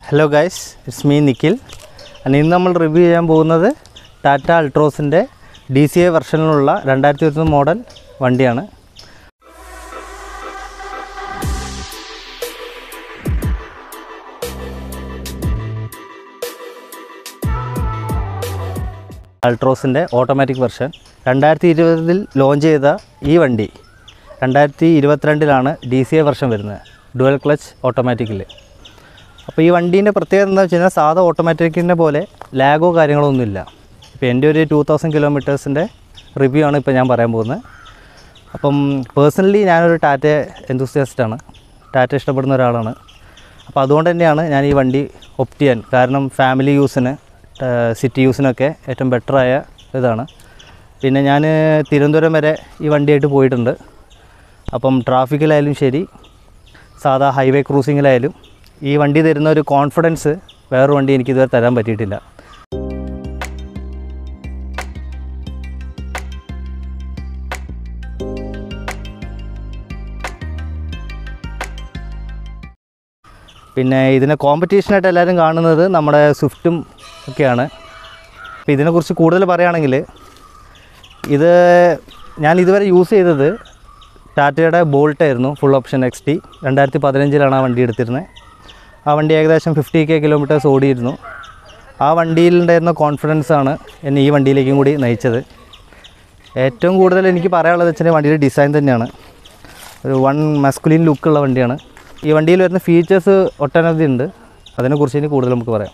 hello guys it's me Nikhil And ഇന്ന് നമ്മൾ review ചെയ്യാൻ പോകുന്നത് ടാറ്റ അൾട്രോസിൻ്റെ ഡി സി എ വെർഷനിലുള്ള രണ്ടായിരത്തി ഇരുപത്തൊന്ന് മോഡൽ വണ്ടിയാണ് അൾട്രോസിൻ്റെ ഓട്ടോമാറ്റിക് വെർഷൻ രണ്ടായിരത്തി ഇരുപതിൽ ലോഞ്ച് ചെയ്ത ഈ വണ്ടി രണ്ടായിരത്തി ഇരുപത്തിരണ്ടിലാണ് ഡി സി എ വെർഷൻ വരുന്നത് ഡുവൽ ക്ലച്ച് ഓട്ടോമാറ്റിക്കിൽ അപ്പോൾ ഈ വണ്ടീൻ്റെ പ്രത്യേകത എന്താ വെച്ച് കഴിഞ്ഞാൽ സാധാ ഓട്ടോമാറ്റിക്കിൻ്റെ പോലെ ലാഗോ കാര്യങ്ങളോ ഒന്നുമില്ല ഇപ്പോൾ എൻ്റെ ഒരു ടു തൗസൻഡ് കിലോമീറ്റേഴ്സിൻ്റെ റിവ്യൂ ആണ് ഇപ്പോൾ ഞാൻ പറയാൻ പോകുന്നത് അപ്പം പേഴ്സണലി ഞാനൊരു ടാറ്റ എന്തൂസിയാസ്റ്റാണ് ടാറ്റ ഇഷ്ടപ്പെടുന്ന ഒരാളാണ് അപ്പോൾ അതുകൊണ്ട് തന്നെയാണ് ഞാൻ ഈ വണ്ടി ഒപ്റ്റ് ചെയ്യാൻ കാരണം ഫാമിലി യൂസിന് സിറ്റി യൂസിനൊക്കെ ഏറ്റവും ബെറ്ററായ ഇതാണ് പിന്നെ ഞാൻ തിരുവനന്തപുരം വരെ ഈ വണ്ടിയായിട്ട് പോയിട്ടുണ്ട് അപ്പം ട്രാഫിക്കിലായാലും ശരി സാധാ ഹൈവേ ക്രൂസിങ്ങിലായാലും ഈ വണ്ടി തരുന്ന ഒരു കോൺഫിഡൻസ് വേറൊരു വണ്ടി എനിക്ക് ഇതുവരെ തരാൻ പറ്റിയിട്ടില്ല പിന്നെ ഇതിനെ കോമ്പറ്റീഷനായിട്ട് എല്ലാവരും കാണുന്നത് നമ്മുടെ സ്വിഫ്റ്റും ഒക്കെയാണ് അപ്പോൾ ഇതിനെക്കുറിച്ച് കൂടുതൽ പറയുകയാണെങ്കിൽ ഇത് ഞാൻ ഇതുവരെ യൂസ് ചെയ്തത് ടാറ്റയുടെ ബോൾട്ട് ആയിരുന്നു ഫുൾ ഓപ്ഷൻ എക്സ് ടി രണ്ടായിരത്തി പതിനഞ്ചിലാണ് ആ വണ്ടി എടുത്തിരുന്നത് ആ വണ്ടി ഏകദേശം ഫിഫ്റ്റി കെ കിലോമീറ്റേഴ്സ് ഓടിയിരുന്നു ആ വണ്ടിയിലുണ്ടായിരുന്ന കോൺഫിഡൻസ് ആണ് എന്നെ ഈ വണ്ടിയിലേക്കും കൂടി നയിച്ചത് ഏറ്റവും കൂടുതൽ എനിക്ക് പറയാനുള്ളത് വെച്ചാൽ വണ്ടിയുടെ ഡിസൈൻ തന്നെയാണ് ഒരു വൺ മസ്കുലിൻ ലുക്കുള്ള വണ്ടിയാണ് ഈ വണ്ടിയിൽ വരുന്ന ഫീച്ചേഴ്സ് ഒട്ടനവധി ഉണ്ട് അതിനെക്കുറിച്ച് ഇനി കൂടുതൽ നമുക്ക് പറയാം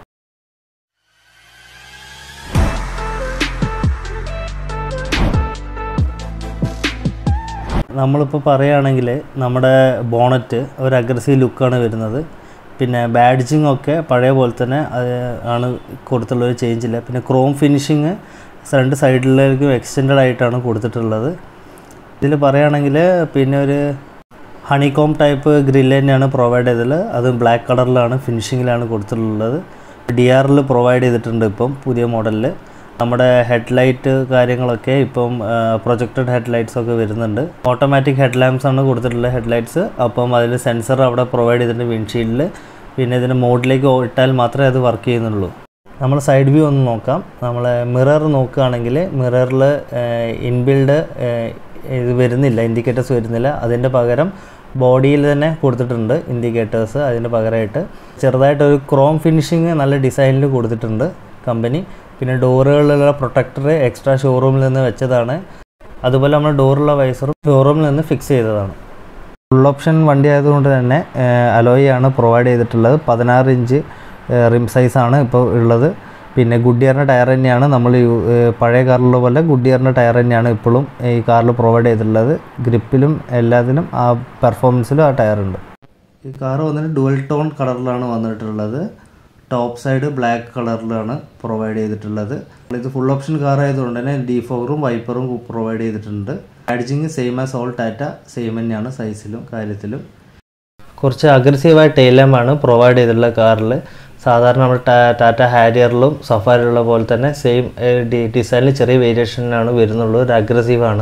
നമ്മളിപ്പോൾ പറയുകയാണെങ്കിൽ നമ്മുടെ ബോണറ്റ് ഒരു അഗ്രസീവ് ലുക്കാണ് വരുന്നത് പിന്നെ ബാഡ്ജിങ് ഒക്കെ പഴയ പോലെ തന്നെ അത് ആണ് കൊടുത്തുള്ള ഒരു ചേഞ്ച് ഇല്ല പിന്നെ ക്രോം ഫിനിഷിങ് രണ്ട് സൈഡിലേക്കും എക്സ്റ്റെൻഡ് ആയിട്ടാണ് കൊടുത്തിട്ടുള്ളത് ഇതിൽ പറയുകയാണെങ്കിൽ പിന്നെ ഒരു ഹണികോം ടൈപ്പ് ഗ്രില്ല് തന്നെയാണ് പ്രൊവൈഡ് ചെയ്തത് അത് ബ്ലാക്ക് കളറിലാണ് ഫിനിഷിങ്ങിലാണ് കൊടുത്തിട്ടുള്ളത് ഡി ആറിൽ പ്രൊവൈഡ് ചെയ്തിട്ടുണ്ട് ഇപ്പം പുതിയ മോഡലിൽ നമ്മുടെ ഹെഡ്ലൈറ്റ് കാര്യങ്ങളൊക്കെ ഇപ്പം പ്രൊജക്റ്റഡ് ഹെഡ്ലൈറ്റ്സ് ഒക്കെ വരുന്നുണ്ട് ഓട്ടോമാറ്റിക് ഹെഡ് ലാമ്പ്സ് ആണ് കൊടുത്തിട്ടുള്ളത് ഹെഡ്ലൈറ്റ്സ് അപ്പം അതിൽ സെൻസർ അവിടെ പ്രൊവൈഡ് ചെയ്തിട്ടുണ്ട് വിൻഷീൽഡിൽ പിന്നെ ഇതിൻ്റെ മോഡിലേക്ക് ഇട്ടാൽ മാത്രമേ അത് വർക്ക് ചെയ്യുന്നുള്ളൂ നമ്മൾ സൈഡ് വ്യൂ ഒന്ന് നോക്കാം നമ്മൾ മിറർ നോക്കുകയാണെങ്കിൽ മിററിൽ ഇൻബിൽഡ് ഇത് വരുന്നില്ല ഇൻഡിക്കേറ്റേഴ്സ് വരുന്നില്ല അതിൻ്റെ പകരം ബോഡിയിൽ തന്നെ കൊടുത്തിട്ടുണ്ട് ഇൻഡിക്കേറ്റേഴ്സ് അതിൻ്റെ പകരമായിട്ട് ചെറുതായിട്ടൊരു ക്രോം ഫിനിഷിങ് നല്ല ഡിസൈനിൽ കൊടുത്തിട്ടുണ്ട് കമ്പനി പിന്നെ ഡോറുകളിലുള്ള പ്രൊട്ടക്ടർ എക്സ്ട്രാ ഷോറൂമിൽ നിന്ന് വെച്ചതാണ് അതുപോലെ നമ്മൾ ഡോറുള്ള വൈസറും ഷോറൂമിൽ നിന്ന് ഫിക്സ് ചെയ്തതാണ് ഫുൾ ഓപ്ഷൻ വണ്ടി ആയതുകൊണ്ട് തന്നെ അലോയ് ആണ് പ്രൊവൈഡ് ചെയ്തിട്ടുള്ളത് പതിനാറ് ഇഞ്ച് റിം സൈസാണ് ഇപ്പോൾ ഉള്ളത് പിന്നെ ഗുഡിയറിൻ്റെ ടയർ തന്നെയാണ് നമ്മൾ യു- ഏഹ് പഴയ കാറിലുള്ള പോലെ ഗുഡിയറിൻ്റെ ടയർ തന്നെയാണ് ഇപ്പോഴും ഈ കാറിൽ പ്രൊവൈഡ് ചെയ്തിട്ടുള്ളത് ഗ്രിപ്പിലും എല്ലാത്തിനും ആ പെർഫോമൻസിലും ആ ടയർ ഉണ്ട് ഈ കാർ വന്നിട്ട് ഡുവൽ ടോൺ കളറിലാണ് വന്നിട്ടുള്ളത് ടോപ്പ് സൈഡ് ബ്ലാക്ക് കളറിലാണ് പ്രൊവൈഡ് ചെയ്തിട്ടുള്ളത് ഇത് ഫുൾ ഓപ്ഷൻ കാർ ആയതുകൊണ്ട് തന്നെ ഡിഫോറും വൈപ്പറും പ്രൊവൈഡ് ചെയ്തിട്ടുണ്ട് badging same as all Tata same തന്നെയാണ് സൈസിലും കാര്യത്തിലും കുറച്ച് അഗ്രസീവായ ടൈലാമാണ് പ്രൊവൈഡ് ചെയ്തിട്ടുള്ള കാറിൽ സാധാരണ നമ്മൾ ടാറ്റ ഹാരിയറിലും സഫാരിയുള്ള പോലെ തന്നെ സെയിം ഡിസൈനിൽ ചെറിയ വേരിയേഷനാണ് വരുന്നുള്ളൂ ഒരു അഗ്രസീവാണ്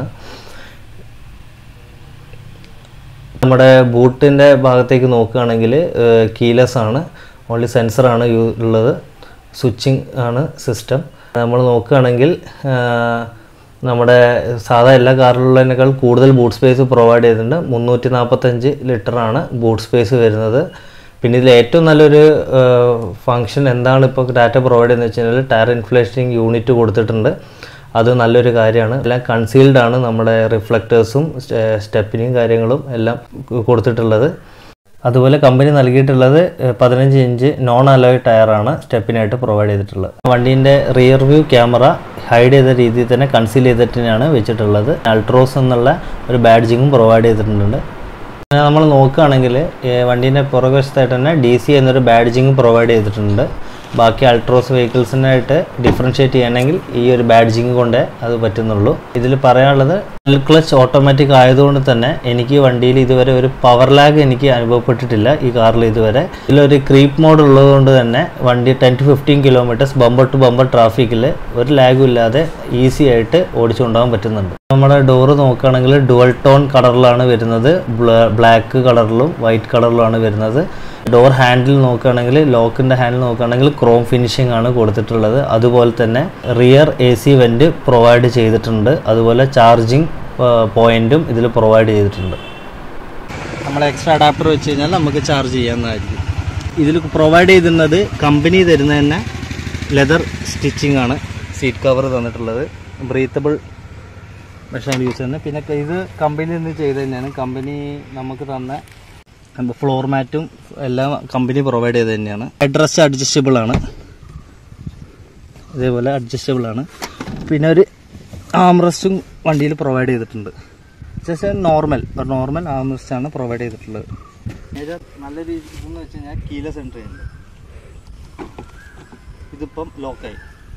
നമ്മുടെ ബൂട്ടിൻ്റെ ഭാഗത്തേക്ക് നോക്കുകയാണെങ്കിൽ കീലെസ് ആണ് ഓൺലി സെൻസറാണ് യൂ ഉള്ളത് സ്വിച്ചിങ് ആണ് സിസ്റ്റം നമ്മൾ നോക്കുകയാണെങ്കിൽ ആ, നമ്മുടെ സാധാ എല്ലാ കാറിലുള്ളതിനേക്കാൾ കൂടുതൽ ബൂട്ട് സ്പേസ് പ്രൊവൈഡ് ചെയ്തിട്ടുണ്ട് മുന്നൂറ്റി നാൽപ്പത്തഞ്ച് ലിറ്ററാണ് ബൂട്ട് സ്പേസ് വരുന്നത് പിന്നെ ഇതിൽ ഏറ്റവും നല്ലൊരു ഫങ്ഷൻ എന്താണ് ഇപ്പോൾ ടാറ്റ പ്രൊവൈഡ് ചെയ്യുന്നത് വെച്ച് കഴിഞ്ഞാൽ ടയർ ഇൻഫ്ലേഷനിങ് യൂണിറ്റ് കൊടുത്തിട്ടുണ്ട് അത് നല്ലൊരു കാര്യമാണ് എല്ലാം കൺസീൽഡ് ആണ് നമ്മുടെ റിഫ്ലക്റ്റേഴ്സും സ്റ്റെപ്പിനും കാര്യങ്ങളും എല്ലാം കൊടുത്തിട്ടുള്ളത് അതുപോലെ കമ്പനി നൽകിയിട്ടുള്ളത് ഏഹ്, പതിനഞ്ച് ഇഞ്ച് നോൺ അലോയ് ടയറാണ് സ്റ്റെപ്പിനായിട്ട് പ്രൊവൈഡ് ചെയ്തിട്ടുള്ളത് വണ്ടീൻ്റെ റിയർ വ്യൂ ക്യാമറ ഹൈഡ് ചെയ്ത രീതിയിൽ തന്നെ കൺസീൽ ചെയ്തിട്ട് തന്നെയാണ് വെച്ചിട്ടുള്ളത് അൾട്രോസ് എന്നുള്ള ഒരു ബാഡ്ജിങ്ങും പ്രൊവൈഡ് ചെയ്തിട്ടുണ്ട് പിന്നെ നമ്മൾ നോക്കുകയാണെങ്കിൽ വണ്ടീൻ്റെ പുറകുവശത്തായിട്ട് തന്നെ ഡി സി എന്നൊരു ബാഡ്ജിങ് പ്രൊവൈഡ് ചെയ്തിട്ടുണ്ട് ബാക്കി അൾട്രോസ് വെഹിക്കിൾസിനായിട്ട് ഡിഫറൻഷ്യേറ്റ് ചെയ്യണമെങ്കിൽ ഈ ഒരു ബാഡ്ജിങ് കൊണ്ടേ അത് പറ്റുന്നുള്ളൂ ഇതിൽ പറയാനുള്ളത് ക്ലച്ച് ഓട്ടോമാറ്റിക് ആയതുകൊണ്ട് തന്നെ എനിക്ക് ഈ വണ്ടിയിൽ ഇതുവരെ ഒരു പവർ ലാഗ് എനിക്ക് അനുഭവപ്പെട്ടിട്ടില്ല ഈ കാറിൽ ഇതുവരെ ഇതിലൊരു ക്രീപ്പ് മോഡ് ഉള്ളതുകൊണ്ട് തന്നെ വണ്ടി ten to fifteen kilometers bumper to bumper ട്രാഫിക്കിൽ ഒരു ലാഗും ഇല്ലാതെ ഈസി ആയിട്ട് ഓടിച്ചുകൊണ്ടുപോകാൻ പറ്റുന്നുണ്ട് നമ്മുടെ ഡോറ് നോക്കുകയാണെങ്കിൽ ഡുവൽ ടോൺ കളറിലാണ് വരുന്നത് ബ്ലാക്ക് കളറിലും വൈറ്റ് കളറിലുമാണ് വരുന്നത് ഡോർ ഹാൻഡിൽ നോക്കുകയാണെങ്കിൽ ലോക്കിൻ്റെ ഹാൻഡിൽ നോക്കുകയാണെങ്കിൽ ക്രോം ഫിനിഷിംഗ് ആണ് കൊടുത്തിട്ടുള്ളത് അതുപോലെ തന്നെ rear A C vent provide ചെയ്തിട്ടുണ്ട് അതുപോലെ ചാർജിങ് പോയിൻറ്റും ഇതിൽ പ്രൊവൈഡ് ചെയ്തിട്ടുണ്ട് നമ്മൾ എക്സ്ട്രാ അഡാപ്റ്റർ വെച്ച് കഴിഞ്ഞാൽ നമുക്ക് ചാർജ് ചെയ്യാവുന്നതായിരിക്കും ഇതിൽ പ്രൊവൈഡ് ചെയ്തിരുന്നത് കമ്പനി തരുന്ന തന്നെ ലെതർ സ്റ്റിച്ചിങ് ആണ് സീറ്റ് കവർ തന്നിട്ടുള്ളത് ബ്രീത്തബിൾ മെഷീൻ യൂസ് ചെയ്യുന്നത് പിന്നെ ഇത് കമ്പനിയിൽ നിന്ന് ചെയ്ത് തന്നെയാണ് കമ്പനി നമുക്ക് തന്ന ഫ്ലോർ മാറ്റും എല്ലാം കമ്പനി പ്രൊവൈഡ് ചെയ്ത് തന്നെയാണ് ഹെഡ് അഡ്ജസ്റ്റബിൾ ആണ് ഇതേപോലെ അഡ്ജസ്റ്റബിൾ ആണ് പിന്നെ ഒരു ആംറസ്റ്റും വണ്ടിയിൽ പ്രൊവൈഡ് ചെയ്തിട്ടുണ്ട് ജസ്റ്റ് നോർമൽ ഒരു നോർമൽ ആംറസ്റ്റ് ആണ് പ്രൊവൈഡ് ചെയ്തിട്ടുള്ളത് ഇത് നല്ല രീതി ഇതെന്ന് വെച്ച് കഴിഞ്ഞാൽ കീലസ് എൻട്രി ഉണ്ട് ഇതിപ്പം ലോക്കായി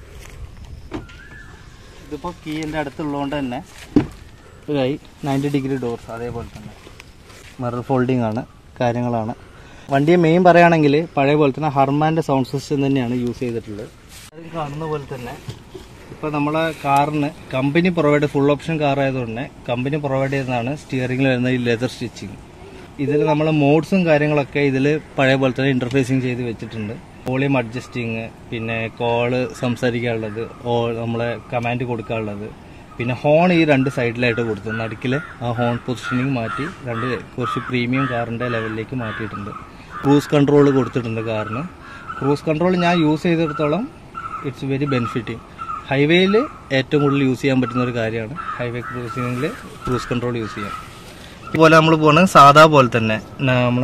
ഇതിപ്പോൾ കീൻ്റെ അടുത്തുള്ളതുകൊണ്ട് തന്നെ ഇതായി നയൻറ്റി ഡിഗ്രി ഡോർസ് അതേപോലെ തന്നെ മിറർ ഫോൾഡിംഗ് ആണ് കാര്യങ്ങളാണ് വണ്ടിയെ മെയിൻ പറയുകയാണെങ്കിൽ പഴയ പോലെ തന്നെ ഹർമാൻ്റെ സൗണ്ട് സിസ്റ്റം തന്നെയാണ് യൂസ് ചെയ്തിട്ടുള്ളത് അത് കാണുന്ന പോലെ തന്നെ ഇപ്പോൾ നമ്മളെ കാറിന് company provide full option car ആയതുകൊണ്ട് തന്നെ കമ്പനി പ്രൊവൈഡ് ചെയ്യുന്നതാണ് സ്റ്റിയറിംഗിൽ വരുന്ന ഈ ലെതർ സ്റ്റിച്ചിങ് ഇതിൽ നമ്മൾ മോഡ്സും കാര്യങ്ങളൊക്കെ ഇതിൽ പഴയ പോലെ തന്നെ ഇന്റർഫേസിങ് ചെയ്ത് വെച്ചിട്ടുണ്ട് വോളിയം അഡ്ജസ്റ്റിങ് പിന്നെ കോള് സംസാരിക്കാനുള്ളത് ഓ നമ്മളെ കമാൻഡ് കൊടുക്കാനുള്ളത് പിന്നെ ഹോൺ ഈ രണ്ട് സൈഡിലായിട്ട് കൊടുത്തു നടുക്കിൽ ആ ഹോൺ പൊസിഷനിങ് മാറ്റി രണ്ട് കുറച്ച് പ്രീമിയം കാറിൻ്റെ ലെവലിലേക്ക് മാറ്റിയിട്ടുണ്ട് ക്രൂസ് കൺട്രോൾ കൊടുത്തിട്ടുണ്ട് കാറിന് ക്രൂസ് കൺട്രോൾ ഞാൻ യൂസ് ചെയ്തിടത്തോളം ഇറ്റ്സ് വെരി ബെനിഫിറ്റിംഗ് ഹൈവേയിൽ ഏറ്റവും കൂടുതൽ യൂസ് ചെയ്യാൻ പറ്റുന്ന ഒരു കാര്യമാണ് ഹൈവേ ക്രൂസിങ്ങിൽ ക്രൂസ് കൺട്രോൾ യൂസ് ചെയ്യാം ഇതുപോലെ നമ്മൾ പോകുന്നത് സാധാ പോലെ തന്നെ നമ്മൾ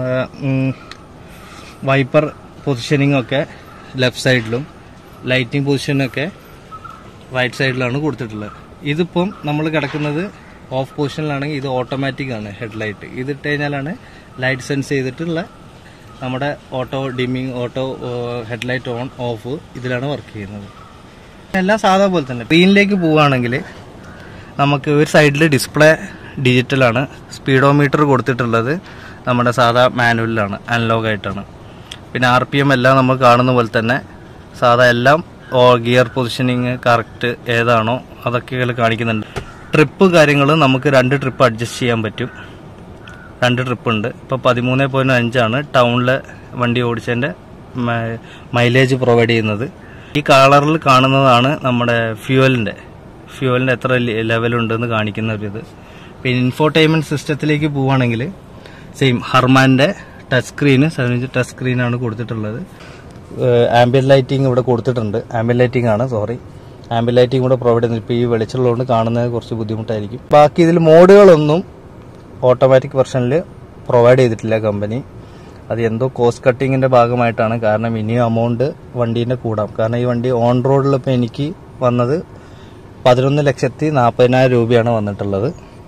വൈപ്പർ പൊസിഷനിങ് ഒക്കെ ലെഫ്റ്റ് സൈഡിലും ലൈറ്റിംഗ് പൊസിഷനൊക്കെ റൈറ്റ് സൈഡിലാണ് കൊടുത്തിട്ടുള്ളത് ഇതിപ്പം നമ്മൾ കിടക്കുന്നത് ഓഫ് പൊസിഷനിലാണെങ്കിൽ ഇത് ഓട്ടോമാറ്റിക് ആണ് ഹെഡ്ലൈറ്റ് ഇത് ഇട്ട് കഴിഞ്ഞാലാണ് ലൈറ്റ് സെൻസ് ചെയ്തിട്ടുള്ള നമ്മുടെ auto dimming auto headlight on off ഇതിലാണ് വർക്ക് ചെയ്യുന്നത് എല്ലാം സാധാ പോലെ തന്നെ സ്ക്രീനിലേക്ക് പോവുകയാണെങ്കിൽ നമുക്ക് ഒരു സൈഡിൽ ഡിസ്പ്ലേ ഡിജിറ്റലാണ് സ്പീഡോമീറ്റർ കൊടുത്തിട്ടുള്ളത് നമ്മുടെ സാധാ മാനുവലിലാണ് അനലോഗ് ആയിട്ടാണ് പിന്നെ ആർ പി എം എല്ലാം നമ്മൾ കാണുന്ന പോലെ തന്നെ സാധാ എല്ലാം ഗിയർ പൊസിഷനിങ് കറക്റ്റ് ഏതാണോ അതൊക്കെ ഇതിൽ കാണിക്കുന്നുണ്ട് ട്രിപ്പ് കാര്യങ്ങൾ നമുക്ക് രണ്ട് ട്രിപ്പ് അഡ്ജസ്റ്റ് ചെയ്യാൻ പറ്റും രണ്ട് ട്രിപ്പ് ഉണ്ട് ഇപ്പോൾ പതിമൂന്ന് പോയിൻറ്റ് അഞ്ചാണ് ടൗണിലെ വണ്ടി ഓടിച്ചതിൻ്റെ മൈലേജ് പ്രൊവൈഡ് ചെയ്യുന്നത് ഈ കളറിൽ കാണുന്നതാണ് നമ്മുടെ ഫ്യൂവലിൻ്റെ ഫ്യൂവലിൻ്റെ എത്ര ലെവലുണ്ടെന്ന് കാണിക്കുന്ന ഒരു ഇത് പിന്നെ ഇൻഫോർടൈൻമെൻറ്റ് സിസ്റ്റത്തിലേക്ക് പോവുകയാണെങ്കിൽ സെയിം ഹർമാൻ്റെ touch screen seven inch touch സ്ക്രീനാണ് കൊടുത്തിട്ടുള്ളത് ആംബിയൻ ലൈറ്റിംഗ് ഇവിടെ കൊടുത്തിട്ടുണ്ട് ആംബിയൻ ലൈറ്റിംഗ് ആണ് സോറി ആംബിയൻ ലൈറ്റിംഗ് കൂടെ പ്രൊവൈഡ് ചെയ്യുന്നത് ഇപ്പോൾ ഈ വെളിച്ചമുള്ളതുകൊണ്ട് കാണുന്നത് കുറച്ച് ബുദ്ധിമുട്ടായിരിക്കും ബാക്കി ഇതിൽ മോഡുകളൊന്നും ഓട്ടോമാറ്റിക് വെർഷനിൽ പ്രൊവൈഡ് ചെയ്തിട്ടില്ല കമ്പനി അത് എന്തോ കോസ്റ്റ് കട്ടിങ്ങിൻ്റെ ഭാഗമായിട്ടാണ് കാരണം ഇനിയും എമൗണ്ട് വണ്ടീൻ്റെ കൂടാം കാരണം ഈ വണ്ടി ഓൺ റോഡിൽ ഇപ്പോൾ എനിക്ക് വന്നത് പതിനൊന്ന് ലക്ഷത്തി നാൽപ്പതിനായിരം രൂപയാണ് വന്നിട്ടുള്ളത്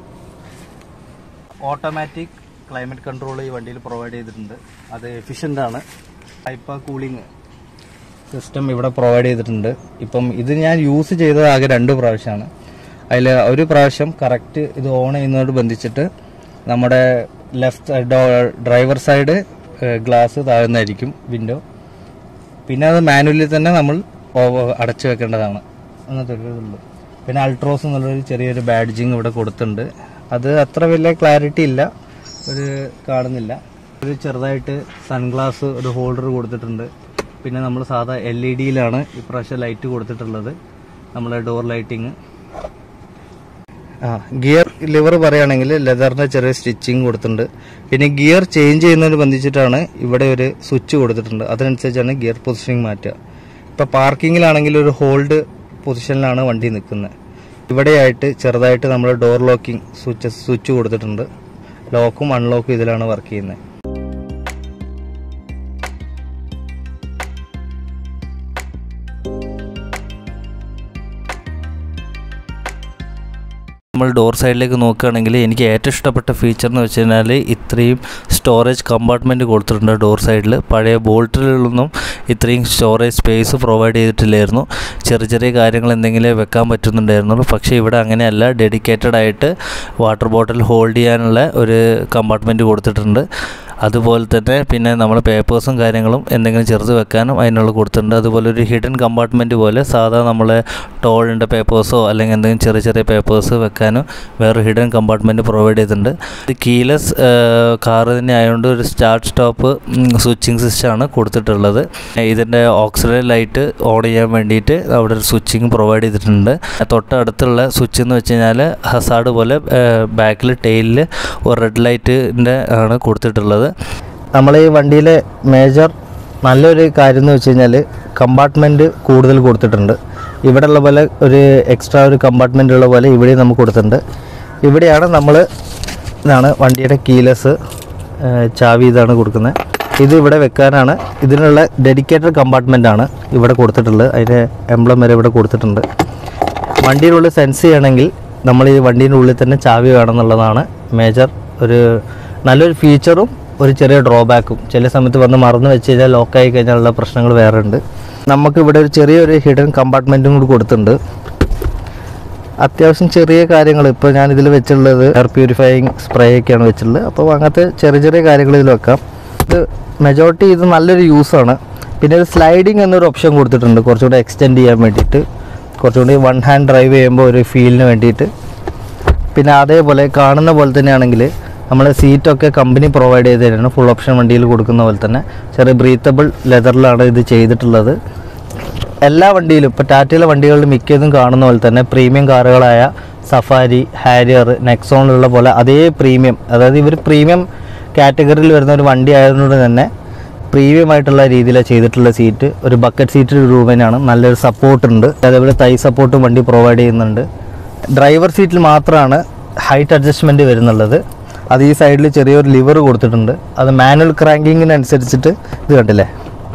ഓട്ടോമാറ്റിക് ക്ലൈമറ്റ് കൺട്രോൾ ഈ വണ്ടിയിൽ പ്രൊവൈഡ് ചെയ്തിട്ടുണ്ട് അത് എഫിഷ്യൻ്റ് ആണ് ഹൈപ്പർ കൂളിംഗ് സിസ്റ്റം ഇവിടെ പ്രൊവൈഡ് ചെയ്തിട്ടുണ്ട് ഇപ്പം ഇത് ഞാൻ യൂസ് ചെയ്തത് ആകെ രണ്ട് പ്രാവശ്യമാണ് അതിൽ ഒരു പ്രാവശ്യം കറക്റ്റ് ഇത് ഓൺ ചെയ്യുന്നതോട് ബന്ധിച്ചിട്ട് നമ്മുടെ left side driver side glass താഴ്ന്നതായിരിക്കും വിൻഡോ പിന്നെ അത് മാനുവലി തന്നെ നമ്മൾ ഓവ- അടച്ചു വെക്കേണ്ടതാണ് അങ്ങനത്തെ ഒരു ഇതുള്ളൂ പിന്നെ അൾട്രോസ് എന്നുള്ളൊരു ചെറിയൊരു ബാഡ്ജിങ് ഇവിടെ കൊടുത്തിട്ടുണ്ട് അത് അത്ര വലിയ ക്ലാരിറ്റി ഇല്ല ഒരു കാണുന്നില്ല ഒരു ചെറുതായിട്ട് സൺഗ്ലാസ് ഒരു ഹോൾഡർ കൊടുത്തിട്ടുണ്ട് പിന്നെ നമ്മൾ സാധാ എൽ ഇ ഡിയിലാണ് ഇപ്രാവശ്യം ലൈറ്റ് കൊടുത്തിട്ടുള്ളത് നമ്മളെ ഡോർ ലൈറ്റിങ് ആ ഗിയർ ലിവർ പറയുകയാണെങ്കിൽ ലെതറിന്റെ ചെറിയ സ്റ്റിച്ചിങ് കൊടുത്തിട്ടുണ്ട് പിന്നെ ഗിയർ ചേഞ്ച് ചെയ്യുന്നതിന് ബന്ധിച്ചിട്ടാണ് ഇവിടെ ഒരു സ്വിച്ച് കൊടുത്തിട്ടുണ്ട് അതിനനുസരിച്ചാണ് ഗിയർ പൊസിഷനിങ് മാറ്റുക ഇപ്പൊ പാർക്കിങ്ങിലാണെങ്കിൽ ഒരു ഹോൾഡ് പൊസിഷനിലാണ് വണ്ടി നിൽക്കുന്നത് ഇവിടെയായിട്ട് ചെറുതായിട്ട് നമ്മൾ ഡോർ ലോക്കിംഗ് സ്വിച്ച് സ്വിച്ച് കൊടുത്തിട്ടുണ്ട് ലോക്കും അൺലോക്കും ഇതിലാണ് വർക്ക് ചെയ്യുന്നത് നമ്മൾ ഡോർ സൈഡിലേക്ക് നോക്കുകയാണെങ്കിൽ എനിക്ക് ഏറ്റവും ഇഷ്ടപ്പെട്ട ഫീച്ചർ എന്ന് വെച്ച് കഴിഞ്ഞാൽ ഇത്രയും സ്റ്റോറേജ് കമ്പാർട്ട്മെൻറ്റ് കൊടുത്തിട്ടുണ്ട് ഡോർ സൈഡിൽ പഴയ ബോൾട്ടിലൊന്നും ഇത്രയും സ്റ്റോറേജ് സ്പേസ് പ്രൊവൈഡ് ചെയ്തിട്ടില്ലായിരുന്നു ചെറിയ ചെറിയ കാര്യങ്ങൾ എന്തെങ്കിലും വെക്കാൻ പറ്റുന്നുണ്ടായിരുന്നുള്ളൂ പക്ഷേ ഇവിടെ അങ്ങനെയല്ല ഡെഡിക്കേറ്റഡ് ആയിട്ട് വാട്ടർ ബോട്ടിൽ ഹോൾഡ് ചെയ്യാനുള്ള ഒരു കമ്പാർട്ട്മെൻറ്റ് കൊടുത്തിട്ടുണ്ട് അതുപോലെ തന്നെ പിന്നെ നമ്മൾ പേപ്പേഴ്സും കാര്യങ്ങളും എന്തെങ്കിലും ചെറുത് വെക്കാനും അതിനുള്ള കൊടുത്തിട്ടുണ്ട് അതുപോലെ ഒരു ഹിഡൻ കമ്പാർട്ട്മെൻറ്റ് പോലെ സാധാ നമ്മളെ ടോളിൻ്റെ പേപ്പേഴ്സോ അല്ലെങ്കിൽ എന്തെങ്കിലും ചെറിയ ചെറിയ പേപ്പേഴ്സ് വെക്കാനും വേറെ ഹിഡൻ കമ്പാർട്ട്മെൻറ്റ് പ്രൊവൈഡ് ചെയ്തിട്ടുണ്ട് ഇത് കീലെസ് കാർ തന്നെ ആയതുകൊണ്ട് ഒരു സ്റ്റാർട്ട് സ്റ്റോപ്പ് സ്വിച്ചിങ് സിസ്റ്റമാണ് കൊടുത്തിട്ടുള്ളത് ഇതിൻ്റെ ഓക്സിലറി ലൈറ്റ് ഓൺ ചെയ്യാൻ വേണ്ടിയിട്ട് അവിടെ ഒരു സ്വിച്ചിങ് പ്രൊവൈഡ് ചെയ്തിട്ടുണ്ട് തൊട്ടടുത്തുള്ള സ്വിച്ച് എന്ന് വെച്ച് കഴിഞ്ഞാൽ ഹസാഡ് പോലെ ബാക്കിൽ ടെയിലിൽ ഒരു റെഡ് ലൈറ്റിൻ്റെ ആണ് കൊടുത്തിട്ടുള്ളത് നമ്മൾ ഈ വണ്ടിയിലെ മേജർ നല്ലൊരു കാര്യം എന്ന് വെച്ച് കഴിഞ്ഞാൽ കമ്പാർട്ട്മെൻറ്റ് കൂടുതൽ കൊടുത്തിട്ടുണ്ട് ഇവിടെ ഉള്ള പോലെ ഒരു എക്സ്ട്രാ ഒരു കമ്പാർട്ട്മെൻ്റ് ഉള്ള പോലെ ഇവിടെ നമുക്ക് കൊടുത്തിട്ടുണ്ട് ഇവിടെയാണ് നമ്മൾ ഇതാണ് വണ്ടിയുടെ കീലസ് ചാവി ഇതാണ് കൊടുക്കുന്നത് ഇത് ഇവിടെ വെക്കാനാണ് ഇതിനുള്ള ഡെഡിക്കേറ്റഡ് കമ്പാർട്ട്മെൻ്റ് ആണ് ഇവിടെ കൊടുത്തിട്ടുള്ളത് അതിൻ്റെ എംബ്ലം വരെ ഇവിടെ കൊടുത്തിട്ടുണ്ട് വണ്ടിയുടെ ഉള്ളിൽ സെൻസ് ചെയ്യണമെങ്കിൽ നമ്മൾ ഈ വണ്ടീൻ്റെ ഉള്ളിൽ തന്നെ ചാവി വേണമെന്നുള്ളതാണ് മേജർ ഒരു നല്ലൊരു ഫീച്ചറും ഒരു ചെറിയ ഡ്രോബാക്കും ചില സമയത്ത് വന്ന് മറന്നു വെച്ച് കഴിഞ്ഞാൽ ലോക്കായി കഴിഞ്ഞാലുള്ള പ്രശ്നങ്ങൾ വേറെ ഉണ്ട് നമുക്ക് ഇവിടെ ഒരു ചെറിയൊരു ഹിഡൻ കമ്പാർട്ട്മെൻറ്റും കൂടി കൊടുത്തിട്ടുണ്ട് അത്യാവശ്യം ചെറിയ കാര്യങ്ങൾ ഇപ്പോൾ ഞാൻ ഇതിൽ വെച്ചിട്ടുള്ളത് എയർ പ്യൂരിഫയിങ് സ്പ്രേ ഒക്കെയാണ് വെച്ചിട്ടുള്ളത് അപ്പോൾ അങ്ങനത്തെ ചെറിയ ചെറിയ കാര്യങ്ങൾ ഇതിൽ വെക്കാം ഇത് മെജോറിറ്റി ഇത് നല്ലൊരു യൂസാണ് പിന്നെ ഒരു സ്ലൈഡിങ് എന്നൊരു ഓപ്ഷൻ കൊടുത്തിട്ടുണ്ട് കുറച്ചുകൂടെ എക്സ്റ്റെൻഡ് ചെയ്യാൻ വേണ്ടിയിട്ട് കുറച്ചുകൂടി വൺ ഹാൻഡ് ഡ്രൈവ് ചെയ്യുമ്പോൾ ഒരു ഫീലിന് വേണ്ടിയിട്ട് പിന്നെ അതേപോലെ കാണുന്ന പോലെ തന്നെയാണെങ്കിൽ നമ്മൾ സീറ്റൊക്കെ കമ്പനി പ്രൊവൈഡ് ചെയ്ത് തരുന്നു ഫുൾ ഓപ്ഷൻ വണ്ടിയിൽ കൊടുക്കുന്ന പോലെ തന്നെ ചെറിയ ബ്രീത്തബിൾ ലെതറിലാണ് ഇത് ചെയ്തിട്ടുള്ളത് എല്ലാ വണ്ടിയിലും ഇപ്പോൾ ടാറ്റയിലെ വണ്ടികളിൽ മിക്കതും കാണുന്ന പോലെ തന്നെ പ്രീമിയം കാറുകളായ സഫാരി ഹാരിയർ നെക്സോണിലുള്ള പോലെ അതേ പ്രീമിയം അതായത് ഇവർ പ്രീമിയം കാറ്റഗറിയിൽ വരുന്ന ഒരു വണ്ടി ആയതുകൊണ്ട് തന്നെ പ്രീമിയം ആയിട്ടുള്ള രീതിയിലാണ് ചെയ്തിട്ടുള്ള സീറ്റ് ഒരു ബക്കറ്റ് സീറ്റ് രൂപേനാണ് നല്ലൊരു സപ്പോർട്ട് ഉണ്ട് അതേപോലെ തൈ സപ്പോർട്ടും വണ്ടി പ്രൊവൈഡ് ചെയ്യുന്നുണ്ട് ഡ്രൈവർ സീറ്റിൽ മാത്രമാണ് ഹൈറ്റ് അഡ്ജസ്റ്റ്മെൻറ്റ് വരുന്നുള്ളത് അത് ഈ സൈഡിൽ ചെറിയൊരു ലിവർ കൊടുത്തിട്ടുണ്ട് അത് മാനുവൽ ക്രാങ്കിങ്ങിനനുസരിച്ചിട്ട് ഇത് കണ്ടില്ലേ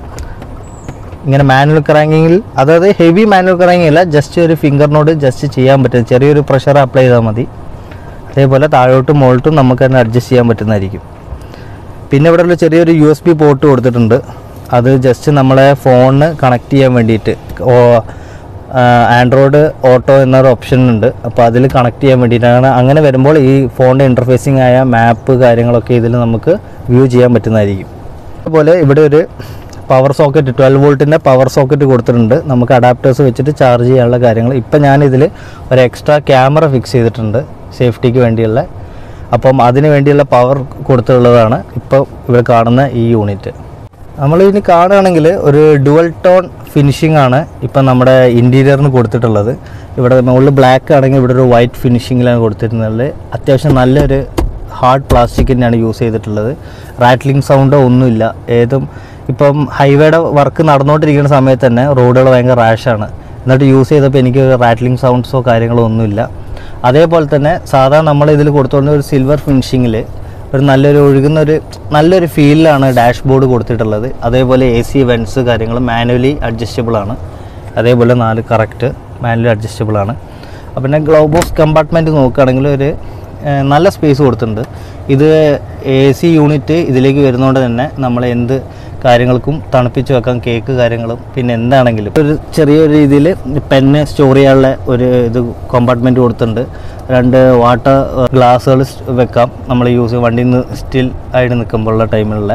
ഇങ്ങനെ മാനുവൽ ക്രാങ്കിങ്ങിൽ അതായത് ഹെവി മാനുവൽ ക്രാങ്കിങ് അല്ല ജസ്റ്റ് ഒരു ഫിംഗറിനോട് ജസ്റ്റ് ചെയ്യാൻ പറ്റും ചെറിയൊരു പ്രഷർ അപ്ലൈ ചെയ്താൽ മതി അതേപോലെ താഴോട്ടും മുകളിലോട്ടും നമുക്ക് തന്നെ അഡ്ജസ്റ്റ് ചെയ്യാൻ പറ്റുന്നതായിരിക്കും പിന്നെ ഇവിടെ ഉള്ള ചെറിയൊരു യു എസ് ബി പോർട്ട് കൊടുത്തിട്ടുണ്ട് അത് ജസ്റ്റ് നമ്മളെ ഫോണിന് കണക്ട് ചെയ്യാൻ വേണ്ടിയിട്ട് ഓ ആൻഡ്രോയിഡ് ഓട്ടോ എന്നൊരു ഓപ്ഷൻ ഉണ്ട് അപ്പോൾ അതിൽ കണക്ട് ചെയ്യാൻ വേണ്ടിയിട്ടാണ് അങ്ങനെ വരുമ്പോൾ ഈ ഫോണിൻ്റെ ഇൻ്റർഫേസിങ് ആയ മാപ്പ് കാര്യങ്ങളൊക്കെ ഇതിൽ നമുക്ക് വ്യൂ ചെയ്യാൻ പറ്റുന്നതായിരിക്കും അതുപോലെ ഇവിടെ ഒരു പവർ സോക്കറ്റ് ട്വൽവ് വോൾട്ടിൻ്റെ പവർ സോക്കറ്റ് കൊടുത്തിട്ടുണ്ട് നമുക്ക് അഡാപ്റ്റേഴ്സ് വെച്ചിട്ട് ചാർജ് ചെയ്യാനുള്ള കാര്യങ്ങൾ ഇപ്പം ഞാനിതിൽ ഒരു എക്സ്ട്രാ ക്യാമറ ഫിക്സ് ചെയ്തിട്ടുണ്ട് സേഫ്റ്റിക്ക് വേണ്ടിയുള്ള അപ്പം അതിന് വേണ്ടിയുള്ള പവർ കൊടുത്തിട്ടുള്ളതാണ് ഇപ്പോൾ ഇവിടെ കാണുന്ന ഈ യൂണിറ്റ് നമ്മൾ ഇനി കാണുകയാണെങ്കിൽ ഒരു ഡുവൽ ടോൺ ഫിനിഷിംഗ് ആണ് ഇപ്പം നമ്മുടെ ഇൻറ്റീരിയറിന് കൊടുത്തിട്ടുള്ളത് ഇവിടെ മുകളിൽ ബ്ലാക്ക് ആണെങ്കിൽ ഇവിടെ ഒരു വൈറ്റ് ഫിനിഷിങ്ങിലാണ് കൊടുത്തിട്ടുള്ളത് അത്യാവശ്യം നല്ലൊരു ഹാർഡ് പ്ലാസ്റ്റിക് തന്നെയാണ് യൂസ് ചെയ്തിട്ടുള്ളത് റാറ്റ്ലിംഗ് സൗണ്ടോ ഒന്നുമില്ല ഏതും ഇപ്പം ഹൈവേയുടെ വർക്ക് നടന്നുകൊണ്ടിരിക്കുന്ന സമയത്ത് തന്നെ റോഡുകൾ ഭയങ്കര റാഷാണ് എന്നിട്ട് യൂസ് ചെയ്തപ്പോൾ എനിക്ക് റാറ്റ്ലിംഗ് സൗണ്ട്സോ കാര്യങ്ങളോ ഒന്നുമില്ല അതേപോലെ തന്നെ സാധാരണ നമ്മൾ ഇതിൽ കൊടുത്തുകൊണ്ട് ഒരു സിൽവർ ഫിനിഷിങ്ങിൽ ഒരു നല്ലൊരു ഒഴുകുന്ന ഒരു നല്ലൊരു ഫീലിലാണ് ഡാഷ് ബോർഡ് കൊടുത്തിട്ടുള്ളത് അതേപോലെ എ സി വെൻസ് കാര്യങ്ങൾ മാനുവലി അഡ്ജസ്റ്റബിൾ ആണ് അതേപോലെ നാല് കറക്റ്റ് മാനുവലി അഡ്ജസ്റ്റബിൾ ആണ് അപ്പോൾ പിന്നെ ഗ്ലോബോസ് കമ്പാർട്ട്മെൻറ്റ് നോക്കുകയാണെങ്കിൽ ഒരു ഏഹ്, നല്ല സ്പേസ് കൊടുത്തിട്ടുണ്ട് ഇത് എ സി യൂണിറ്റ് ഇതിലേക്ക് വരുന്നതുകൊണ്ട് തന്നെ നമ്മൾ എന്ത് കാര്യങ്ങൾക്കും തണുപ്പിച്ച് വെക്കാം കേക്ക് കാര്യങ്ങളും പിന്നെ എന്താണെങ്കിലും ഒരു ചെറിയൊരു രീതിയിൽ പെന്ന് സ്റ്റോർ ചെയ്യാനുള്ള ഒരു ഇത് കമ്പാർട്ട്മെൻറ്റ് കൊടുത്തിട്ടുണ്ട് രണ്ട് വാട്ടർ ഗ്ലാസ്സുകൾ വെക്കാം നമ്മൾ യൂസ് ചെയ്യും വണ്ടിയിൽ നിന്ന് സ്റ്റിൽ ആയിട്ട് നിൽക്കുമ്പോഴുള്ള ടൈമിലുള്ള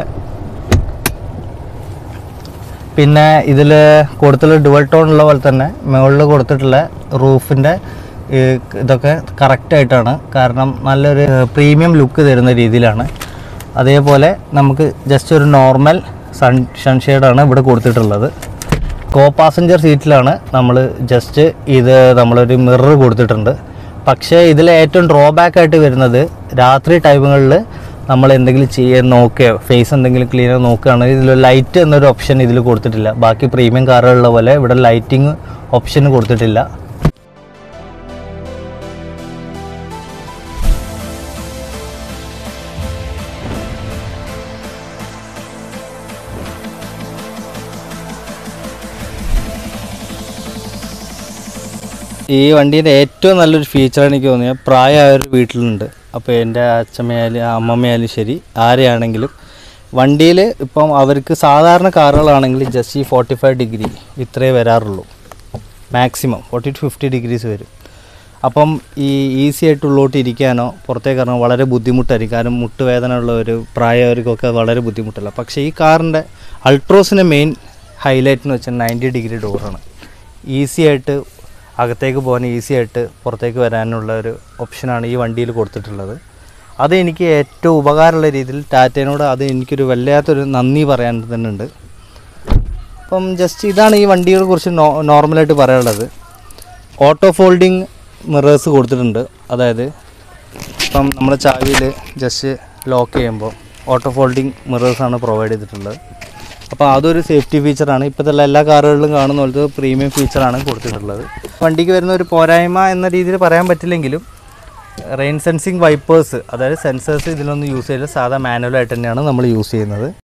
പിന്നെ ഇതിൽ കൊടുത്തുള്ള ഡുവൽ ടോൺ ഉള്ള പോലെ തന്നെ മുകളിൽ കൊടുത്തിട്ടുള്ള റൂഫിൻ്റെ ഇതൊക്കെ കറക്റ്റായിട്ടാണ് കാരണം നല്ലൊരു പ്രീമിയം ലുക്ക് തരുന്ന രീതിയിലാണ് അതേപോലെ നമുക്ക് ജസ്റ്റ് ഒരു നോർമൽ സൺ സൺഷെയ്ഡാണ് ഇവിടെ കൊടുത്തിട്ടുള്ളത് കോ പാസഞ്ചർ സീറ്റിലാണ് നമ്മൾ ജസ്റ്റ് ഇത് നമ്മളൊരു മിറർ കൊടുത്തിട്ടുണ്ട് പക്ഷേ ഇതിൽ ഏറ്റവും ഡ്രോബാക്ക് ആയിട്ട് വരുന്നത് രാത്രി ടൈമുകളിൽ നമ്മൾ എന്തെങ്കിലും ചെയ്യാൻ നോക്കുകയോ ഫേസ് എന്തെങ്കിലും ക്ലീൻ നോക്കുകയാണെങ്കിൽ ഇതിൽ ലൈറ്റ് എന്നൊരു ഓപ്ഷൻ ഇതിൽ കൊടുത്തിട്ടില്ല ബാക്കി പ്രീമിയം കാറുകളിലെ പോലെ ഇവിടെ ലൈറ്റിംഗ് ഓപ്ഷൻ കൊടുത്തിട്ടില്ല ഈ വണ്ടീൻ്റെ ഏറ്റവും നല്ലൊരു ഫീച്ചർ എനിക്ക് തോന്നിയത് പ്രായമായൊരു വീട്ടിലുണ്ട് അപ്പോൾ എൻ്റെ അച്ഛമ്മയായാലും അമ്മമ്മയായാലും ശരി ആരെയാണെങ്കിലും വണ്ടിയിൽ ഇപ്പം അവർക്ക് സാധാരണ കാറുകളാണെങ്കിൽ ജസ്റ്റ് ഈ ഫോർട്ടി ഫൈവ് ഡിഗ്രി ഇത്രേ വരാറുള്ളൂ maximum forty two fifty degrees വരും അപ്പം ഈ ഈസി ആയിട്ട് ഉള്ളോട്ട് ഇരിക്കാനോ പുറത്തേക്ക് ഇറങ്ങാൻ വളരെ ബുദ്ധിമുട്ടായിരിക്കും കാരണം മുട്ടുവേദന ഉള്ള ഒരു പ്രായവർക്കൊക്കെ വളരെ ബുദ്ധിമുട്ടല്ല പക്ഷേ ഈ കാറിൻ്റെ അൾട്രോസിൻ്റെ മെയിൻ ഹൈലൈറ്റ് എന്ന് വെച്ചാൽ നയൻറ്റി ഡിഗ്രി ഡോറാണ് ഈസി ആയിട്ട് അകത്തേക്ക് പോകാൻ ഈസി ആയിട്ട് പുറത്തേക്ക് വരാനുള്ള ഒരു ഓപ്ഷനാണ് ഈ വണ്ടിയിൽ കൊടുത്തിട്ടുള്ളത് അത് എനിക്ക് ഏറ്റവും ഉപകാരമുള്ള രീതിയിൽ ടാറ്റേനോട് അത് എനിക്കൊരു വല്ലാത്തൊരു നന്ദി പറയാൻ തന്നെ ഉണ്ട് അപ്പം ജസ്റ്റ് ഇതാണ് ഈ വണ്ടികളെ കുറിച്ച് നോ നോർമലായിട്ട് പറയാനുള്ളത് ഓട്ടോ ഫോൾഡിങ് മിറേഴ്സ് കൊടുത്തിട്ടുണ്ട് അതായത് ഇപ്പം നമ്മുടെ ചാവിയിൽ ജസ്റ്റ് ലോക്ക് ചെയ്യുമ്പോൾ ഓട്ടോ ഫോൾഡിങ് മിറേഴ്സാണ് പ്രൊവൈഡ് ചെയ്തിട്ടുള്ളത് അപ്പോൾ അതൊരു സേഫ്റ്റി ഫീച്ചറാണ് ഇപ്പോഴത്തെ എല്ലാ കാറുകളിലും കാണുന്ന പോലത്തെ പ്രീമിയം ഫീച്ചറാണ് കൊടുത്തിട്ടുള്ളത് വണ്ടിക്ക് വരുന്ന ഒരു പോരായ്മ എന്ന രീതിയിൽ പറയാൻ പറ്റില്ലെങ്കിലും റെയിൻ സെൻസിങ് വൈപ്പേഴ്സ് അതായത് സെൻസേഴ്സ് ഇതിലൊന്നും യൂസ് ചെയ്യില്ല സാധാ മാനുവലായിട്ട് തന്നെയാണ് നമ്മൾ യൂസ് ചെയ്യുന്നത്